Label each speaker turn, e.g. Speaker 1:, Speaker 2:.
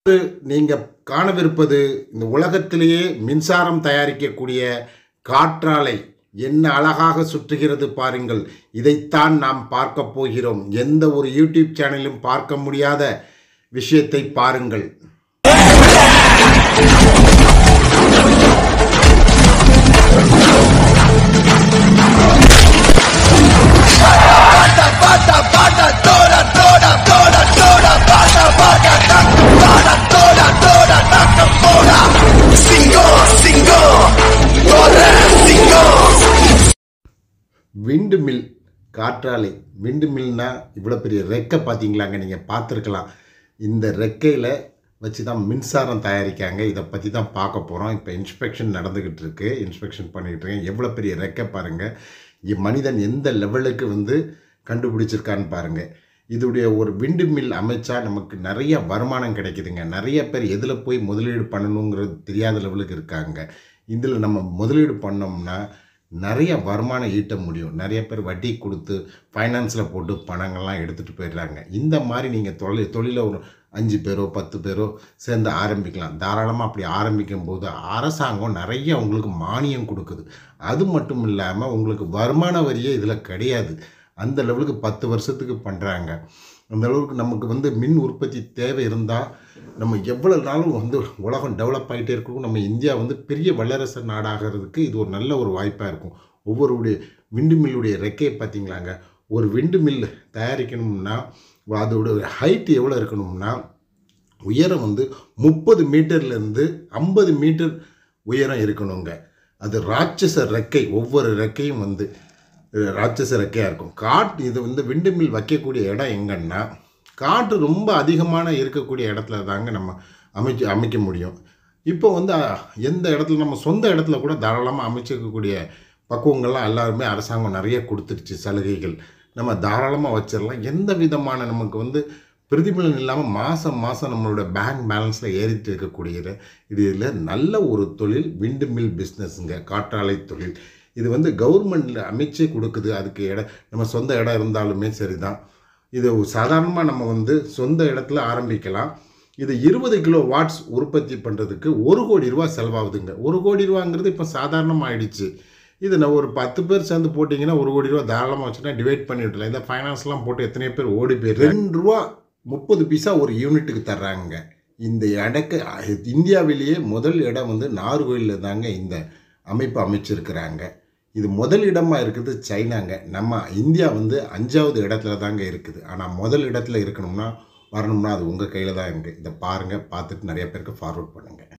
Speaker 1: நீங்கள் காணவிருப்பது இந்த உலகத்திலேயே மின்சாரம் தயாரிக்கக்கூடிய காற்றாலை என்ன அழகாக சுற்றுகிறது பாருங்கள் இதைத்தான் நாம் பார்க்க போகிறோம் எந்த ஒரு யூடியூப் சேனலிலும் பார்க்க முடியாத விஷயத்தை பாருங்கள் விண்டு மில் காற்றாலை விண்டு மில்னா இவ்வளோ பெரிய ரெக்கை பார்த்தீங்களாங்க நீங்கள் பார்த்துருக்கலாம் இந்த ரெக்கையில் வச்சு தான் மின்சாரம் தயாரிக்காங்க இதை பற்றி தான் பார்க்க போகிறோம் இப்போ இன்ஸ்பெக்ஷன் நடந்துக்கிட்டு இருக்கு இன்ஸ்பெக்ஷன் பண்ணிக்கிட்டு இருக்கேன் எவ்வளோ பெரிய ரெக்கை பாருங்கள் மனிதன் எந்த லெவலுக்கு வந்து கண்டுபிடிச்சிருக்கான்னு பாருங்கள் இதோடைய ஒரு விண்டு மில் அமைச்சா நமக்கு நிறைய வருமானம் கிடைக்குதுங்க நிறைய பேர் எதில் போய் முதலீடு பண்ணணுங்கிறது தெரியாத லெவலுக்கு இருக்காங்க இதில் நம்ம முதலீடு பண்ணோம்னா நிறைய வருமானம் ஈட்ட முடியும் நிறைய பேர் வட்டி கொடுத்து ஃபைனான்ஸில் போட்டு பணங்கள்லாம் எடுத்துகிட்டு போயிடுறாங்க இந்த மாதிரி நீங்கள் தொழில் தொழிலை ஒரு அஞ்சு பேரோ பத்து பேரோ சேர்ந்து ஆரம்பிக்கலாம் தாராளமாக அப்படி ஆரம்பிக்கும் போது அரசாங்கம் நிறைய உங்களுக்கு மானியம் கொடுக்குது அது மட்டும் இல்லாமல் உங்களுக்கு வருமான வரியே இதில் கிடையாது அந்த லெவலுக்கு பத்து வருஷத்துக்கு பண்ணுறாங்க அந்த அளவுக்கு நமக்கு வந்து மின் உற்பத்தி தேவை இருந்தால் நம்ம எவ்வளோ நாளும் வந்து உலகம் டெவலப் ஆகிட்டே இருக்கும் நம்ம இந்தியா வந்து பெரிய வல்லரசு நாடாகிறதுக்கு இது ஒரு நல்ல ஒரு வாய்ப்பாக இருக்கும் ஒவ்வொருடைய விண்டு மில்லுடைய ரெக்கையை பார்த்தீங்களாங்க ஒரு விண்டு மில் தயாரிக்கணும்னா அதோட ஹைட் எவ்வளோ இருக்கணும்னா உயரம் வந்து முப்பது மீட்டர்லேருந்து ஐம்பது மீட்டர் உயரம் இருக்கணுங்க அது ராட்சச ரெக்கை ஒவ்வொரு ரெக்கையும் வந்து ராட்சச ரெக்கையாக இருக்கும் காட்டு இது வந்து விண்டு மில் வைக்கக்கூடிய இடம் எங்கன்னா காற்று ரொம்ப அதிகமான இருக்கக்கூடிய இடத்துல தாங்க நம்ம அமைச்சு அமைக்க முடியும் இப்போ வந்து அஹ், எந்த இடத்துல நம்ம சொந்த இடத்துல கூட தாராளமாக அமைச்சிக்கக்கூடிய பக்குவங்கள்லாம் எல்லாருமே அரசாங்கம் நிறைய கொடுத்துருச்சு சலுகைகள் நம்ம தாராளமாக வச்சிடலாம் எந்த விதமான நமக்கு வந்து பிரதிபலன் இல்லாமல் மாதம் மாதம் நம்மளோட பேங்க் பேலன்ஸில் ஏறிட்டு இருக்கக்கூடியது இது இதில் நல்ல ஒரு தொழில் விண்டு மில் பிஸ்னஸுங்க காற்றாலை தொழில் இது வந்து கவர்மெண்ட்டில் அமைச்சே கொடுக்குது அதுக்கு இடம் நம்ம சொந்த இடம் இருந்தாலுமே சரிதான் இது சாதாரணமாக நம்ம வந்து சொந்த இடத்துல ஆரம்பிக்கலாம் இது இருபது கிலோ வாட்ஸ் உற்பத்தி பண்ணுறதுக்கு ஒரு கோடி ரூபா செலவாகுதுங்க ஒரு கோடி ரூபாங்கிறது இப்போ சாதாரணமாக ஆயிடுச்சு இது நான் ஒரு பத்து பேர் சேர்ந்து போட்டிங்கன்னா ஒரு கோடி ரூபா தாராளமாக வச்சுன்னா டிவைட் பண்ணி விட்டுலாம் இந்த ஃபைனான்ஸ்லாம் போட்டு எத்தனை பேர் ஓடி போயிரு ரெண்டு ரூபா முப்பது பைசா ஒரு யூனிட்டுக்கு தர்றாங்க இந்த இடக்கு இந்தியாவிலேயே முதல் இடம் வந்து நார்கோயிலில் தாங்க இந்த அமைப்பு அமைச்சிருக்கிறாங்க இது முதல் இடமா இருக்குது சைனாங்க நம்ம இந்தியா வந்து அஞ்சாவது இடத்துல தாங்க இருக்குது ஆனால் முதல் இடத்துல இருக்கணும்னா வரணும்னா அது உங்கள் கையில் தான் இருக்குது இதை பாருங்கள் பார்த்துட்டு நிறைய பேருக்கு ஃபார்வர்ட் பண்ணுங்கள்